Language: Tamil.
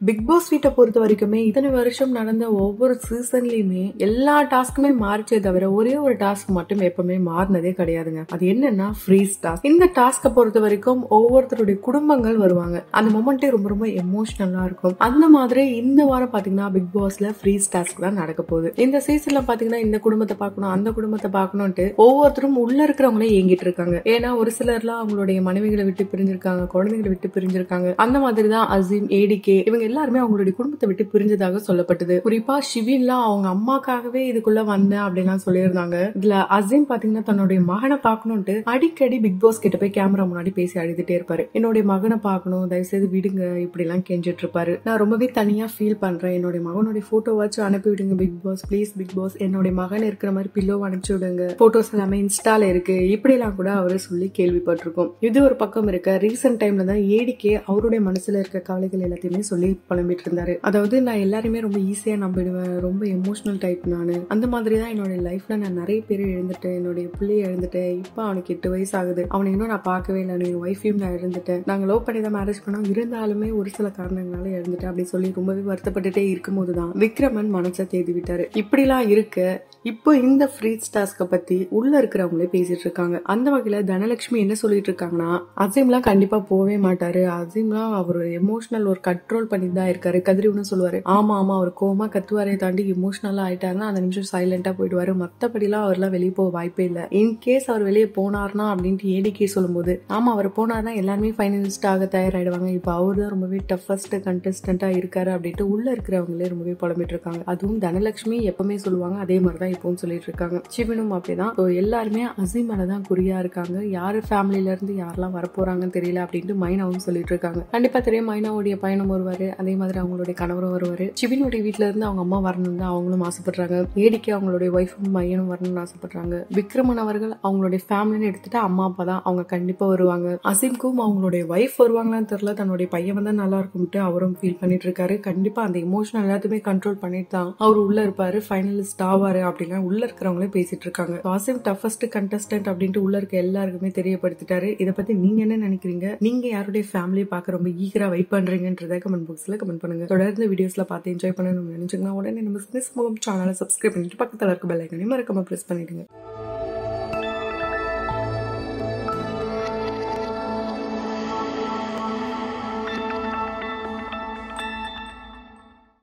பிக் பாஸ் வீட்டை பொறுத்த வரைக்குமே இத்தனை வருஷம் நடந்த ஒவ்வொரு சீசன்லயுமே எல்லா டாஸ்க்குமே மாறிச்சே தவிர ஒரே ஒரு டாஸ்க் மட்டும் எப்பவுமே மாறினதே கிடையாதுங்க அது என்னன்னா ஃப்ரீஸ் டாஸ்க் இந்த டாஸ்கை பொறுத்த வரைக்கும் ஒவ்வொருத்தருடைய குடும்பங்கள் வருவாங்க அந்த மொமெண்டே ரொம்ப ரொம்ப எமோஷனலா இருக்கும் அந்த மாதிரி இந்த வாரம் பாத்தீங்கன்னா பிக் பாஸ்ல ஃப்ரீஸ் டாஸ்க் தான் நடக்க போகுது இந்த சீசன்ல பாத்தீங்கன்னா இந்த குடும்பத்தை பார்க்கணும் அந்த குடும்பத்தை பார்க்கணும்ட்டு ஒவ்வொருத்தரும் உள்ள இருக்கிறவங்களே ஏங்கிட்டு இருக்காங்க ஏன்னா ஒரு சிலர்லாம் அவங்களுடைய மனைவிகளை விட்டு பிரிஞ்சிருக்காங்க குழந்தைகளை விட்டு பிரிஞ்சிருக்காங்க அந்த மாதிரி தான் அசீம் ஏடிகே இவங்க எல்லாருமே அவங்களுடைய குடும்பத்தை விட்டு பிரிஞ்சதாக சொல்லப்பட்டது குறிப்பா ஷிவின்லாம் அவங்க அம்மாக்காகவே இதுக்குள்ள வந்தேன் அப்படின்லாம் சொல்லியிருந்தாங்க இதுல அசீம் பாத்தீங்கன்னா தன்னுடைய மகனை பார்க்கணும்ட்டு அடிக்கடி பிக் பாஸ் கிட்ட போய் கேமரா முன்னாடி பேசி அழுதுட்டே இருப்பாரு என்னுடைய மகனை பார்க்கணும் தயவுசெய்து விடுங்க இப்படி எல்லாம் கெஞ்சிட்டு இருப்பாரு நான் ரொம்பவே தனியா ஃபீல் பண்றேன் என்னுடைய மகனுடைய போட்டோ வச்சு அனுப்பி விடுங்க big boss please big boss என்னுடைய மகன் இருக்கிற மாதிரி பில்லோ அனுப்பிச்சு விடுங்க போட்டோஸ் எல்லாமே இன்ஸ்டால இருக்கு இப்படி எல்லாம் கூட அவரு சொல்லி கேள்விப்பட்டிருக்கோம் இது ஒரு பக்கம் இருக்க ரீசெண்ட் டைம்ல தான் ஏடிக்கே அவருடைய மனசுல இருக்க கவலைகள் எல்லாத்தையுமே சொல்லி புலம்பிட்டு இருந்தாரு அதாவது நான் எல்லாருமே ரொம்ப ஈஸியா நம்பிடுவேன் ரொம்ப எமோஷனல் டைப் நான் அந்த மாதிரி தான் என்னோட லைஃப்ல நான் நிறைய பேர் எழுந்துட்டேன் என்னுடைய பிள்ளைய எழுந்துட்டேன் இப்போ அவனுக்கு எட்டு வயசு ஆகுது அவனை இன்னும் நான் பார்க்கவே இல்லை என் ஒய்ஃபையும் நான் இழந்துட்டேன் நாங்கள் லவ் பண்ணி தான் மேரேஜ் பண்ணோம் இருந்தாலுமே ஒரு சில காரணங்களால இழந்துட்டேன் அப்படி சொல்லி ரொம்பவே வருத்தப்பட்டுட்டே இருக்கும்போது தான் விக்ரமன் மனசை தேதி விட்டாரு இப்படிலாம் இருக்க இப்போ இந்த ஃப்ரீஸ் டாஸ்கை பத்தி உள்ள இருக்கிறவங்களே பேசிட்டு இருக்காங்க அந்த வகையில தனலட்சுமி என்ன சொல்லிட்டு இருக்காங்கன்னா அசீம்லாம் கண்டிப்பா போவே மாட்டாரு அசீம்லாம் அவர் எமோஷனல் ஒரு கண்ட்ரோல் பண்ணி தான் இருக்காரு கதிரவனும் சொல்லுவாரு ஆமா ஆமா அவர் கோமா கத்துவாரே தாண்டி எமோஷனலா ஆயிட்டாருன்னா அந்த நிமிஷம் சைலண்டா போயிடுவாரு மத்தபடிலாம் அவர்லாம் வெளியே போக வாய்ப்பே இல்லை இன்கேஸ் அவர் வெளியே போனார்னா அப்படின்ட்டு ஏடிக்கே சொல்லும்போது ஆமா அவர் போனார்னா எல்லாருமே ஃபைனலிஸ்ட் ஆக தயாராயிடுவாங்க இப்போ அவர் தான் ரொம்பவே டஃபஸ்ட் கண்டஸ்டண்டா இருக்காரு அப்படின்ட்டு உள்ள இருக்கிறவங்களே ரொம்பவே புலம்பிட்டு இருக்காங்க அதுவும் தனலட்சுமி எப்பவுமே சொல்லுவாங்க அதே மாதிரி தான் இப்பவும் சொல்லிட்டு இருக்காங்க சிவனும் அப்படிதான் So, எல்லாருமே அசீம் மேலதான் குறியா இருக்காங்க யாரு ஃபேமிலில இருந்து யாரெல்லாம் வரப்போறாங்கன்னு தெரியல அப்படின்ட்டு மைனாவும் சொல்லிட்டு இருக்காங்க கண்டிப்பா தெரியும் மைனாவுடைய பயணம் வருவாரு அதே மாதிரி அவங்களுடைய கணவரும் வருவாரு சிவினுடைய வீட்ல இருந்து அவங்க அம்மா வரணும் தான் அவங்களும் ஆசைப்படுறாங்க ஏடிக்கு அவங்களுடைய ஒய்ஃபும் பையனும் வரணும்னு ஆசைப்படுறாங்க விக்ரமன் அவர்கள் அவங்களுடைய ஃபேமிலின்னு எடுத்துட்டு அம்மா அப்பா தான் அவங்க கண்டிப்பா வருவாங்க அசீம்க்கும் அவங்களுடைய ஒய்ஃப் வருவாங்களான்னு தெரியல தன்னுடைய பையன் வந்தா நல்லா இருக்கும்ட்டு அவரும் ஃபீல் பண்ணிட்டு இருக்காரு கண்டிப்பா அந்த எமோஷனல் எல்லாத்தையுமே கண்ட்ரோல் பண்ணிட்டு தான் அவர் உள்ள இருப்பாரு ஃபைனலிஸ்ட் ஆவாரு அப்படின்னா உள்ள இருக்கிறவங்களே பேசிட்டு இருக்காங்க அசீம் டஃபஸ்ட் கண்டஸ்டன்ட் அப்படின்ட்டு உள்ள இருக்க எல்லாருக்குமே தெரியப்படுத்திட்டாரு இதை பத்தி நீங்க என்ன நினைக்கிறீங்க நீங்க யாருடைய ஃபேமிலி பார்க்க ரொம்ப ஈகரா வெயிட் பண்றீங்கன்றத கமெண்ட் பாக்ஸ்ல கமெண்ட் பண்ணுங்க தொடர்ந்து வீடியோஸ்ல பார்த்து என்ஜாய் பண்ணணும்னு நினைச்சீங்கன்னா உடனே நம்ம சினிஸ் முகம் சேனலை சப்ஸ்கிரைப் பண்ணிட்டு பக்கத்துல இருக்க பெல் ஐக்கனையும் மறக்காம பிரஸ் பண்ணிடுங்க